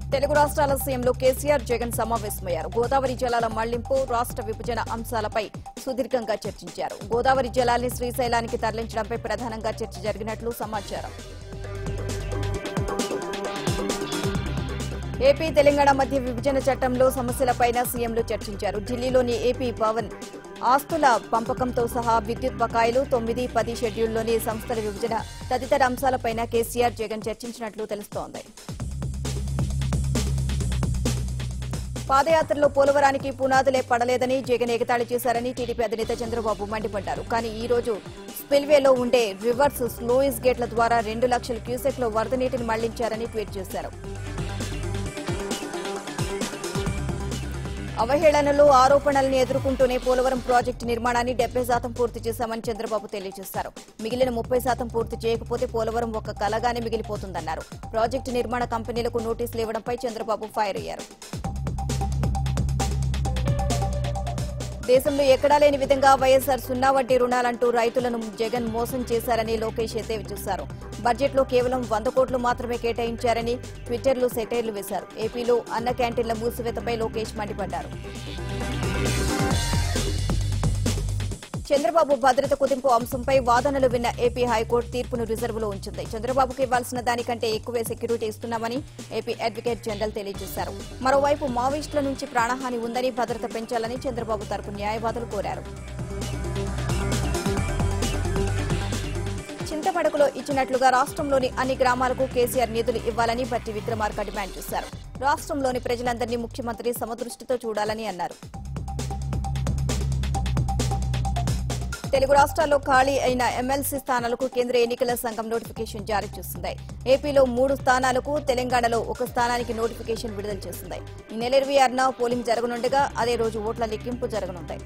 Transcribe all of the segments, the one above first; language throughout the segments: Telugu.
తెలుగు రాష్ట్రాల సీఎంలు కేసీఆర్ జగన్ సమావేశమయ్యారు గోదావరి జలాల మళ్లింపు రాష్ట్ర విభజన అంశాలపై సుదీర్ఘంగా చర్చించారు గోదావరి జలాల్ని శ్రీశైలానికి తరలించడంపై ప్రధానంగా చర్చ జరిగినట్లు సమాచారం ఏపీ తెలంగాణ మధ్య విభజన చట్టంలో సమస్యలపైన సీఎంలు చర్చించారు ఢిల్లీలోని ఏపీ భవన్ ఆస్తుల పంపకంతో సహా విద్యుత్ బకాయిలు తొమ్మిది పది షెడ్యూల్లోని సంస్థల విభజన తదితర అంశాలపైన కేసీఆర్ జగన్ చర్చించినట్లు తెలుస్తోంది పాదయాత్రలో పోలవరానికి పునాదులే పడలేదని జగన్ ఎగతాళి చేశారని టీడీపీ అధినేత చంద్రబాబు మండిపడ్డారు కానీ ఈ రోజు స్పిల్వేలో ఉండే రివర్స్ స్లోయిస్ గేట్ల ద్వారా రెండు లక్షల క్యూసెక్ల వరద నీటిని మళ్లించారని ట్వీట్ చేశారు అవహేళనలు ఆరోపణలను ఎదుర్కొంటూనే పోలవరం ప్రాజెక్టు నిర్మాణాన్ని డెబ్బై శాతం పూర్తి చేశామని చంద్రబాబు తెలియజేశారు మిగిలిన ముప్పై శాతం పూర్తి చేయకపోతే పోలవరం ఒక కలగానే మిగిలిపోతుందన్నారు ప్రాజెక్టు నిర్మాణ కంపెనీలకు నోటీసులు ఇవ్వడంపై చంద్రబాబు ఫైర్ అయ్యారు దేశంలో ఎక్కడా లేని విధంగా వైఎస్ఆర్ సున్నా వడ్డీ రుణాలంటూ రైతులను జగన్ మోసం చేశారని లోకేష్ ఎద్దేవి చూశారు బడ్జెట్లో కేవలం వంద కోట్లు మాత్రమే కేటాయించారని ట్విట్టర్లో సెటైర్లు వేశారు ఏపీలో అన్న క్యాంటీన్ల మూసివేతపై లోకేష్ మండిపడ్డారు చంద్రబాబు భద్రత కుదింపు అంశంపై వాదనలు విన్న ఏపీ హైకోర్టు తీర్పును రిజర్వులో ఉంచింది చంద్రబాబుకు ఇవ్వాల్సిన దానికంటే ఎక్కువే సెక్యూరిటీ ఇస్తున్నామని ఏపీ అడ్వకేట్ జనరల్ తెలియజేశారు మరోవైపు మావోయిస్టుల నుంచి ప్రాణహాని ఉందని భద్రత పెంచాలని చంద్రబాబు తరపు న్యాయవాదులు కోరారు చింతమడకలో ఇచ్చినట్లుగా రాష్ట్రంలోని అన్ని గ్రామాలకు కేసీఆర్ నిధులు ఇవ్వాలని బట్టి విక్రమార్క డిమాండ్ చేశారు రాష్ట్రంలోని ప్రజలందరినీ ముఖ్యమంత్రి సమదృష్టితో చూడాలని అన్నారు తెలుగు రాష్ట్రాల్లో ఖాళీ అయిన ఎమ్మెల్సీ స్థానాలకు కేంద్ర ఎన్నికల సంఘం నోటిఫికేషన్ జారీ చేస్తుంది ఏపీలో మూడు స్థానాలకు తెలంగాణలో ఒక స్థానానికి నోటిఫికేషన్ విడుదల చేస్తుంది ఈ నెల ఇరవై ఆరున పోలింగ్ జరగనుండగా అదే రోజు ఓట్ల లెక్కింపు జరగనుంటాయి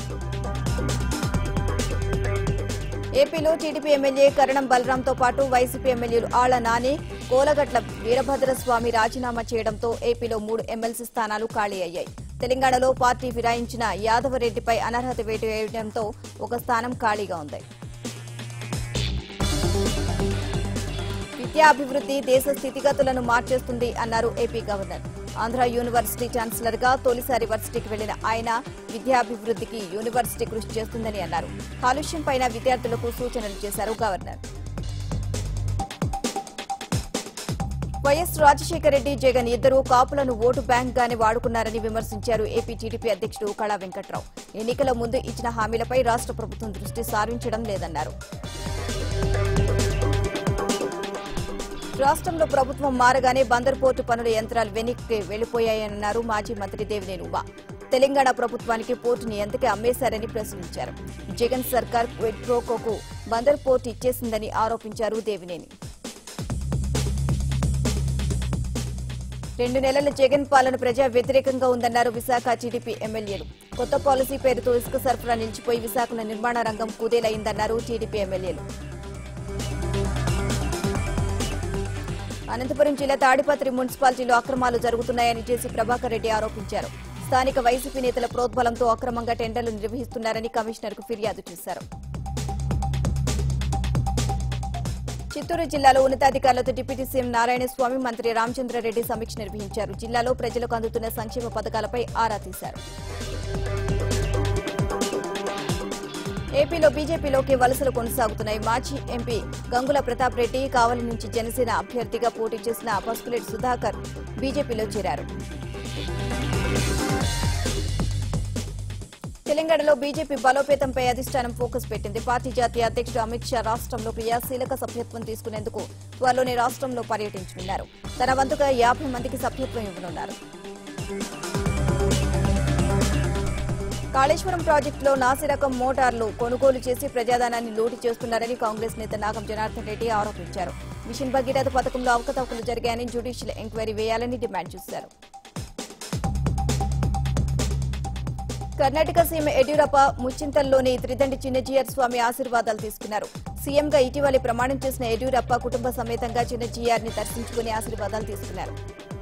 ఏపీలో టీడీపీ ఎమ్మెల్యే కరణం బలరాంతో పాటు వైసీపీ ఎమ్మెల్యేలు ఆళ్ల నాని కోలగట్ల వీరభద్రస్వామి రాజీనామా చేయడంతో ఏపీలో మూడు ఎమ్మెల్సీ స్థానాలు ఖాళీ అయ్యాయి తెలంగాణలో పార్టీ ఫిరాయించిన యాదవరెడ్డిపై అనర్హత వేటు వేయడంతో ఒక స్థానం ఖాళీగా ఉంది విద్యాభివృద్ధి దేశ స్థితిగతులను మార్చేస్తుంది అన్నారు AP governor Andhra university chancellor గా తొలిసారి వర్సిటీకి వెళ్లిన ఆయన విద్యాభివృద్ధికి యూనివర్సిటీ కృషి చేస్తుందని అన్నారు కాలుష్యం పైన విద్యార్థులకు సూచనలు చేశారు గవర్నర్ వైఎస్ రాజశేఖర రెడ్డి జగన్ ఇద్దరూ కాపులను ఓటు బ్యాంక్ గానే వాడుకున్నారని విమర్శించారు ఏపీ టీడీపీ అధ్యక్షుడు కళా వెంకట్రావు ఎన్నికల ముందు ఇచ్చిన హామీలపై రాష్ట్ర ప్రభుత్వం దృష్టి సారించడం లేదన్నారు రాష్ట్రంలో ప్రభుత్వం మారగానే బందర్ పోర్టు పనుల యంత్రాలు వెనక్కి వెళ్లిపోయాయన్నారు మాజీ మంత్రి దేవినేని ఉమా తెలంగాణ ప్రభుత్వానికి పోర్టుని ఎంతకే అమ్మేశారని ప్రశ్నించారు జగన్ సర్కార్ క్విడ్ ప్రోకోకు బందర్ పోర్టు ఇచ్చేసిందని ఆరోపించారు దేవినేని రెండు నెలల జగన్ పాలన ప్రజా వ్యతిరేకంగా ఉందన్నారు విశాఖ టీడీపీ ఎమ్మెల్యేలు కొత్త పాలసీ పేరుతో ఇసుక సరఫరా నిలిచిపోయి విశాఖలో నిర్మాణ రంగం కుదేలైందన్నారు టీడీపీ ఎమ్మెల్యేలు అనంతపురం జిల్లా తాడిపత్రి మున్సిపాలిటీలో అక్రమాలు జరుగుతున్నాయని జేసీ ప్రభాకర్ రెడ్డి ఆరోపించారు స్థానిక వైసీపీ నేతల ప్రోద్బలంతో అక్రమంగా టెండర్లు నిర్వహిస్తున్నారని కమిషనర్కు ఫిర్యాదు చేశారు చిత్తూరు జిల్లాలో ఉన్నతాధికారులతో డిప్యూటీ సీఎం నారాయణస్వామి మంత్రి రామచంద్రారెడ్డి సమీక్ష నిర్వహించారు జిల్లాలో ప్రజలకు అందుతున్న సంక్షేమ పథకాలపై ఆరా తీశారు ఏపీలో బీజేపీలోకి వలసలు కొనసాగుతున్నాయి మాజీ ఎంపీ గంగుల ప్రతాప్ రెడ్డి కావలి నుంచి జనసేన అభ్యర్థిగా పోటీ చేసిన పసుపులేటి సుధాకర్ బీజేపీలో చేరారు తెలంగాణలో బీజేపీ బలోపేతంపై అధిష్టానం ఫోకస్ పెట్టింది పార్టీ జాతీయ అధ్యక్షుడు అమిత్ షా రాష్ట్రంలో క్రియాశీలక సభ్యత్వం తీసుకునేందుకు త్వరలోనే రాష్ట్రంలో పర్యటించనున్నారు తన వంతుగా యాభై మందికి సభ్యత్వం ఇవ్వనున్నారు కాళేశ్వరం ప్రాజెక్టులో నాసిరకం మోటార్లు కొనుగోలు చేసి ప్రజాధనాన్ని లూటి చేస్తున్నారని కాంగ్రెస్ నేత నాగం జనార్దన్ రెడ్డి ఆరోపించారు మిషన్ భగీరథ పథకంలో అవకతవకలు జరిగాయని జ్యుడిషియల్ ఎంక్వైరీ వేయాలని డిమాండ్ చేశారు కర్ణాటక సీఎం యడ్యూరప్ప ముచ్చింతల్లోని త్రిదండి చిన్నజీయర్ స్వామి ఆశీర్వాదాలు తీసుకున్నారు సీఎంగా ఇటీవలి ప్రమాణం చేసిన యడ్యూరప్ప కుటుంబ సమేతంగా చిన్నజీఆర్ ని దర్శించుకుని ఆశీర్వాదాలు తీసుకున్నారు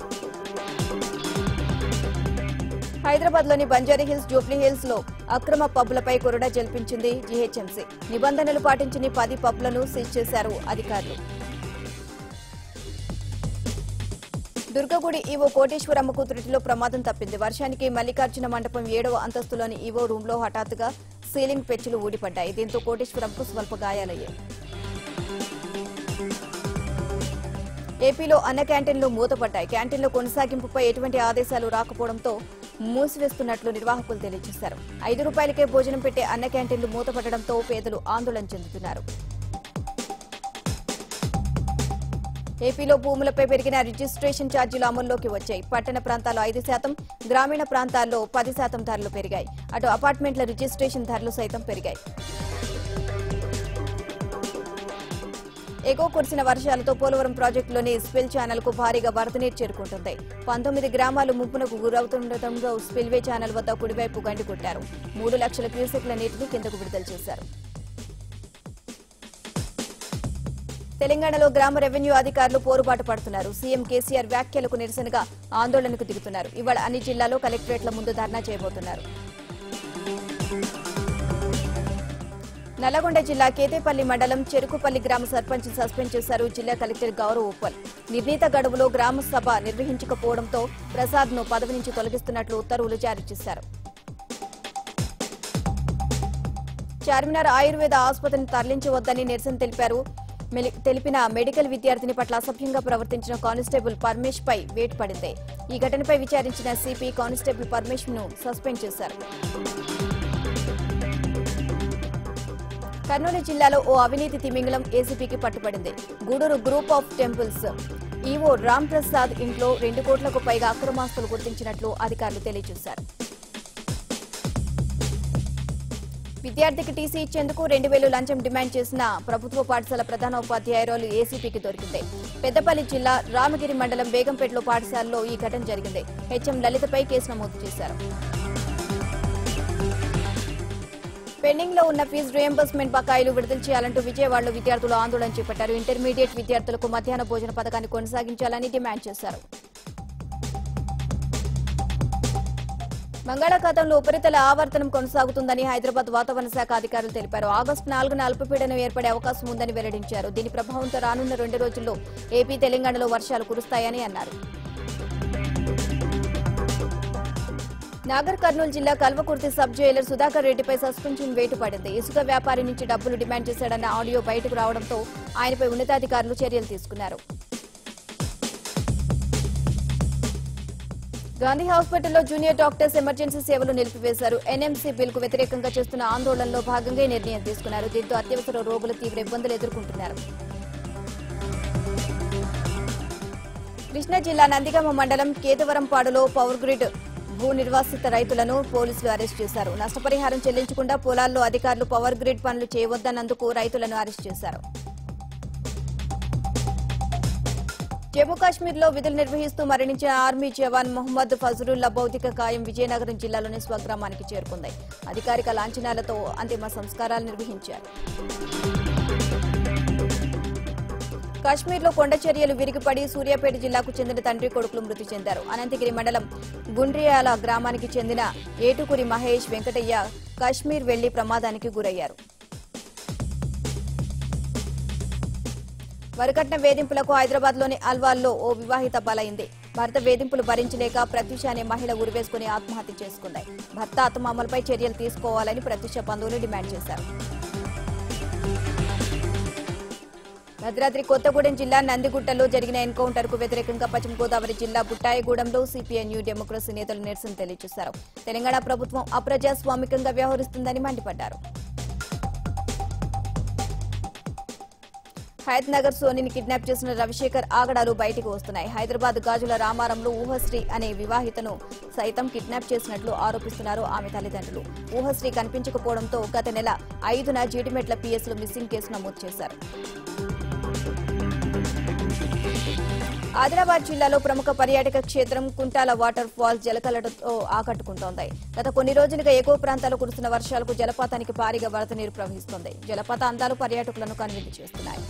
హైదరాబాద్ లోని బంజారీ హిల్స్ జూబ్లీ హిల్స్ లో అక్రమ పబ్బులపై కొరడా జల్పించింది జీహెచ్ఎంసీ నిబంధనలు పాటించని పది పబ్లను సీజ్ చేశారు అధికారులు దుర్గగుడి ఈవో కోటేశ్వరమ్మకు త్రుటిలో ప్రమాదం తప్పింది వర్షానికి మల్లికార్జున మండపం ఏడవ అంతస్తులోని ఈవో రూంలో హఠాత్తుగా సీలింగ్ పెచ్చులు ఊడిపడ్డాయి దీంతో కోటేశ్వరంకు స్వల్ప గాయాలయ్యాయి ఏపీలో అన్న క్యాంటీన్లు మూతపడ్డాయి క్యాంటీన్ల కొనసాగింపుపై ఎటువంటి ఆదేశాలు రాకపోవడంతో మూసివేస్తున్నట్లు నిర్వాహకులు తెలియజేశారు ఐదు రూపాయలకే భోజనం పెట్టే అన్న క్యాంటీన్లు మూతపడడంతో పేదలు ఆందోళన చెందుతున్నారు ఏపీలో భూములపై పెరిగిన రిజిస్ట్రేషన్ ఛార్జీలు అమల్లోకి వచ్చాయి పట్టణ ప్రాంతాల్లో ఐదు శాతం గ్రామీణ ప్రాంతాల్లో పది శాతం ధరలు పెరిగాయి అటు అపార్ట్మెంట్ల రిజిస్ట్రేషన్ ధరలు సైతం పెరిగాయి ఎగువ కురిసిన వర్షాలతో పోలవరం ప్రాజెక్టులోని స్పిల్ ఛానల్ కు భారీగా వరద నీరు చేరుకుంటుంది పంతొమ్మిది గ్రామాలు ముంపునకు గురవుతుండటంతో స్పిల్వే ఛానల్ వద్ద కుడివైపు గండి కొట్టారు మూడు లక్షల క్యూసెక్ల నీటిని కిందకు విడుదల చేశారు తెలంగాణలో గ్రామ రెవెన్యూ అధికారులు పోరుబాటు పడుతున్నారు సీఎం కేసీఆర్ వ్యాఖ్యలకు నిరసనగా ఆందోళనకు దిగుతున్నారు ఇవాళ అన్ని జిల్లాల్లో కలెక్టరేట్ల ముందు ధర్నా చేయబోతున్నారు నల్లగొండ జిల్లా కేతేపల్లి మండలం చెరుకుపల్లి గ్రామ సర్పంచ్ సస్పెండ్ చేశారు జిల్లా కలెక్టర్ గౌరవ్ ఉప్పల్ నిర్ణీత గడువులో గ్రామ సభ నిర్వహించకపోవడంతో ప్రసాద్ ను పదవి నుంచి తొలగిస్తున్నట్లు ఉత్తర్వులు జారీ చేశారు చార్మినార్ ఆయుర్వేద ఆసుపత్రిని తరలించవద్దని నిరసన తెలిపారు మెలి- తెలిపిన మెడికల్ విద్యార్థిని పట్ల అసభ్యంగా ప్రవర్తించిన కానిస్టేబుల్ పరమేష్ పై వేటు పడింది ఈ ఘటనపై విచారించిన సిపి కానిస్టేబుల్ పరమేష్ ను సస్పెండ్ చేశారు కర్నూలు జిల్లాలో ఓ అవినీతి తిమింగలం ఏసీపీకి పట్టుబడింది Gudur group of temples EO Ram Prasad ఇంట్లో రెండు కోట్లకు పైగా అక్రమాస్తులు గుర్తించినట్లు అధికారులు తెలియజేశారు విద్యార్థికి టీసీ ఇచ్చేందుకు రెండు వేలు లంచం డిమాండ్ చేసిన ప్రభుత్వ పాఠశాల ప్రధానోపాధ్యాయురాలు ఏసీపీకి దొరికింది పెద్దపల్లి జిల్లా రామగిరి మండలం బేగంపేటలో పాఠశాలలో ఈ ఘటన జరిగింది హెచ్ఎం లలితపై కేసు నమోదు చేశారు పెండింగ్ లో ఉన్న ఫీజు రియంబర్స్మెంట్ బకాయిలు విడుదల చేయాలంటూ విజయవాడలో విద్యార్థులు ఆందోళన చేపట్టారు ఇంటర్మీడియట్ విద్యార్థులకు మధ్యాహ్న భోజన పథకాన్ని కొనసాగించాలని డిమాండ్ చేశారు బంగాళాఖాతంలో ఉపరితల ఆవర్తనం కొనసాగుతుందని హైదరాబాద్ వాతావరణ శాఖ అధికారులు తెలిపారు ఆగస్టు నాలుగున అల్పపీడనం ఏర్పడే అవకాశం ఉందని వెల్లడించారు దీని ప్రభావంతో రానున్న రెండు రోజుల్లో ఏపీ తెలంగాణలో వర్షాలు కురుస్తాయని అన్నారు నాగర్ కర్నూలు జిల్లా కల్వకుర్తి సబ్ జైలర్ సుధాకర్ రెడ్డిపై సస్పెన్షన్ వేటు పడింది ఇసుక వ్యాపారి నుంచి డబ్బులు డిమాండ్ చేశాడన్న ఆడియో బయటకు రావడంతో ఆయనపై ఉన్నతాధికారులు చర్యలు తీసుకున్నారు గాంధీ హాస్పిటల్లో జూనియర్ డాక్టర్స్ ఎమర్జెన్సీ సేవలు నిలిపివేశారు ఎన్ఎంసీ బిల్కు వ్యతిరేకంగా చేస్తున్న ఆందోళనలో భాగంగా ఈ నిర్ణయం తీసుకున్నారు దీంతో అత్యవసర రోగులు తీవ్ర ఇబ్బందులు ఎదుర్కొంటున్నారు కృష్ణా జిల్లా నందిగామ మండలం కేతవరంపాడులో పవర్ గ్రిడ్ భూ నిర్వాసిత రైతులను పోలీసులు అరెస్ట్ చేశారు నష్టపరిహారం చెల్లించకుండా పొలాల్లో అధికారులు పవర్ గ్రిడ్ పనులు చేయవద్దన్నందుకు రైతులను అరెస్ట్ చేశారు జమ్మూ కాశ్మీర్ లో విధులు నిర్వహిస్తూ మరణించిన ఆర్మీ జవాన్ మొహమ్మద్ ఫజరుల్లా భౌతిక కాయం విజయనగరం జిల్లాలోని స్వగ్రామానికి చేరుకుంది అధికారిక లాంఛనాలతో అంతిమ సంస్కారాలు నిర్వహించారు కాశ్మీర్లో కొండ చర్యలు విరిగిపడి సూర్యాపేట జిల్లాకు చెందిన తండ్రి కొడుకులు మృతి చెందారు అనంతగిరి మండలం గుండ్రియాల గ్రామానికి చెందిన ఏటుకురి మహేష్ వెంకటయ్య కాశ్మీర్ వెళ్లి ప్రమాదానికి గురయ్యారు వరకట్న వేధింపులకు హైదరాబాద్ లోని అల్వాల్లో ఓ వివాహిత బలైంది భర్త వేధింపులు భరించలేక ప్రత్యూష అనే మహిళ ఉరివేసుకుని ఆత్మహత్య చేసుకుంది భర్త ఆత్మామలపై చర్యలు తీసుకోవాలని ప్రత్యూష బంధువులు డిమాండ్ చేశారు భద్రాద్రి కొత్తగూడెం జిల్లా నందిగుట్టలో జరిగిన ఎన్కౌంటర్ కు వ్యతిరేకంగా పశ్చిమ గోదావరి జిల్లా బుట్టాయగూడెంలో సిపిఐ న్యూ డెమోక్రసీ నేతలు నిరసన తెలియజేశారు తెలంగాణ ప్రభుత్వం అప్రజాస్వామికంగా వ్యవహరిస్తుందని మండిపడ్డారు హయత్ నగర్ సోనిని కిడ్నాప్ చేసిన రవిశేఖర్ ఆగడాలు బయటకు వస్తున్నాయి హైదరాబాద్ గాజుల రామారంలో ఊహశ్రీ అనే వివాహితను సైతం కిడ్నాప్ చేసినట్లు ఆరోపిస్తున్నారు ఆమె తల్లిదండ్రులు ఊహశ్రీ కనిపించకపోవడంతో గత నెల ఐదున జీడిమెట్ల పిఎస్లో మిస్సింగ్ కేసు నమోదు చేశారు ఆదిలాబాద్ జిల్లాలో ప్రముఖ పర్యాటక క్షేత్రం కుంటాల వాటర్ ఫాల్స్ జలకలతో ఆకట్టుకుంటోంది గత కొన్ని రోజులుగా ఎగువ ప్రాంతాల్లో కురుస్తున్న వర్షాలకు జలపాతానికి భారీగా వరద నీరు ప్రవహిస్తోంది జలపాత అందాలు పర్యాటకులను కనువిందు చేస్తున్నాయి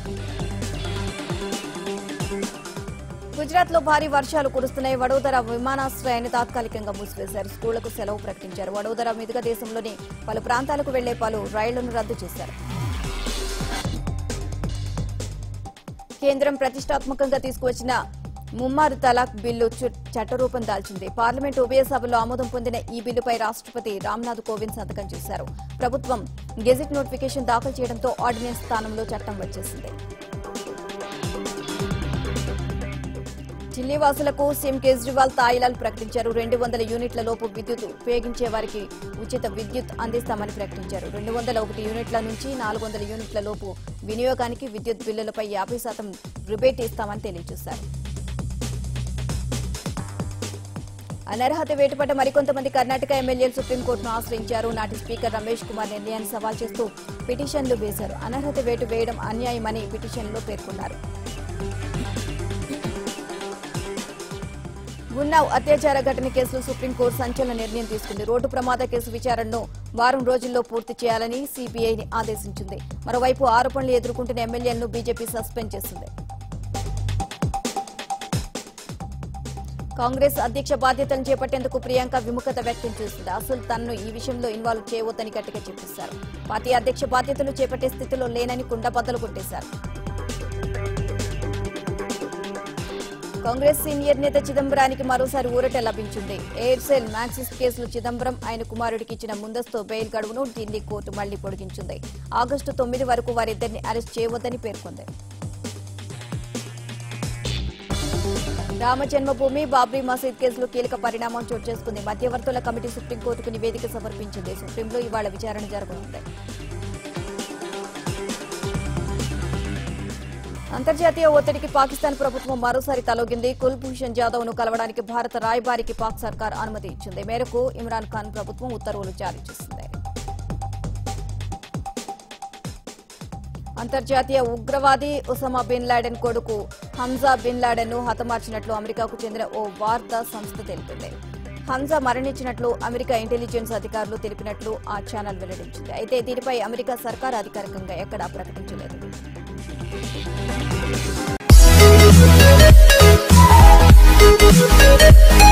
గుజరాత్ లో భారీ వర్షాలు కురుస్తున్నాయి వడోదర విమానాశ్రయాన్ని తాత్కాలికంగా మూసివేశారు స్కూళ్లకు సెలవు ప్రకటించారు వడోదర మీదుగా దేశంలోని పలు ప్రాంతాలకు వెళ్లే పలు రైళ్లను రద్దు చేశారు కేంద్రం ప్రతిష్టాత్మకంగా తీసుకువచ్చిన ముమ్మారు తలాక్ బిల్లు చు- చట్టరూపం దాల్చింది పార్లమెంట్ ఉభయ సభలో ఆమోదం పొందిన ఈ బిల్లుపై రాష్ట్రపతి రామ్నాథ్ కోవింద్ సంతకం చేశారు ప్రభుత్వం గెజిట్ నోటిఫికేషన్ దాఖలు చేయడంతో ఆర్డినెన్స్ స్థానంలో చట్టం వచ్చేసింది ఢిల్లీ వాసులకు సీఎం కేజ్రీవాల్ తాయిలాలు ప్రకటించారు రెండు వందల యూనిట్ల లోపు విద్యుత్ ఉపయోగించే వారికి ఉచిత విద్యుత్ అందిస్తామని ప్రకటించారు రెండు వందల ఒకటి యూనిట్ల నుంచి నాలుగు వందల యూనిట్ల లోపు వినియోగానికి విద్యుత్ బిల్లులపై యాభై శాతం రిబేట్ ఇస్తామని తెలియజేశారు అనర్హత వేటుపడ్డ మరికొంతమంది కర్ణాటక ఎమ్మెల్యేలు సుప్రీంకోర్టును ఆశ్రయించారు నాటి స్పీకర్ రమేష్ కుమార్ నిర్ణయాన్ని సవాల్ చేస్తూ పిటిషన్లు వేశారు అనర్హత వేటు వేయడం అన్యాయమని పిటిషన్లో పేర్కొన్నారు ఉన్నావ్ అత్యాచార ఘటన కేసులో సుప్రీంకోర్టు సంచలన నిర్ణయం తీసుకుంది రోడ్డు ప్రమాద కేసు విచారణను వారం రోజుల్లో పూర్తి చేయాలని సీబీఐని ఆదేశించింది మరోవైపు ఆరోపణలు ఎదుర్కొంటున్న ఎమ్మెల్యేలను బీజేపీ సస్పెండ్ చేసింది కాంగ్రెస్ అధ్యక్ష బాధ్యతలను చేపట్టేందుకు ప్రియాంక విముఖత వ్యక్తం చేసింది అసలు తనను ఈ విషయంలో ఇన్వాల్వ్ చేయవద్దని గట్టిగా చెప్పేశారు పార్టీ అధ్యక్ష బాధ్యతలు చేపట్టే స్థితిలో లేనని కుండబద్దలు కొట్టేశారు కాంగ్రెస్ సీనియర్ నేత చిదంబరానికి మరోసారి ఊరట లభించింది ఎయిర్సెల్ మ్యాక్సిస్ కేసులో చిదంబరం ఆయన కుమారుడికి ఇచ్చిన ముందస్తు బెయిల్ గడువును ఢిల్లీ కోర్టు మళ్లీ పొడిగించింది ఆగస్టు తొమ్మిది వరకు వారిద్దరిని అరెస్ట్ చేయవద్దని పేర్కొంది రామ జన్మభూమి బాబ్రీ మసీద్ కేసులో కీలక పరిణామం చోటు చేసుకుంది మధ్యవర్తుల కమిటీ సుప్రీంకోర్టుకు నివేదిక సమర్పించింది సుప్రీంలో ఇవాళ విచారణ జరగనుంది అంతర్జాతీయ ఒత్తిడికి పాకిస్తాన్ ప్రభుత్వం మరోసారి తలొగింది కుల్భూషణ్ జాదవ్ ను కలవడానికి భారత రాయబారికి పాక్ సర్కార్ అనుమతి ఇచ్చింది ఈ మేరకు ఇమ్రాన్ ఖాన్ ప్రభుత్వం ఉత్తర్వులు జారీ చేసింది అంతర్జాతీయ ఉగ్రవాది ఉసమా బిన్ లాడెన్ కొడుకు హంజా బిన్ లాడెన్ ను హతమార్చినట్లు అమెరికాకు చెందిన ఓ వార్తా సంస్థ తెలిపింది హంజా మరణించినట్లు అమెరికా ఇంటెలిజెన్స్ అధికారులు తెలిపినట్లు ఆ ఛానల్ వెల్లడించింది అయితే దీనిపై అమెరికా సర్కార్ అధికారికంగా ఎక్కడా ప్రకటించలేదు Thank you.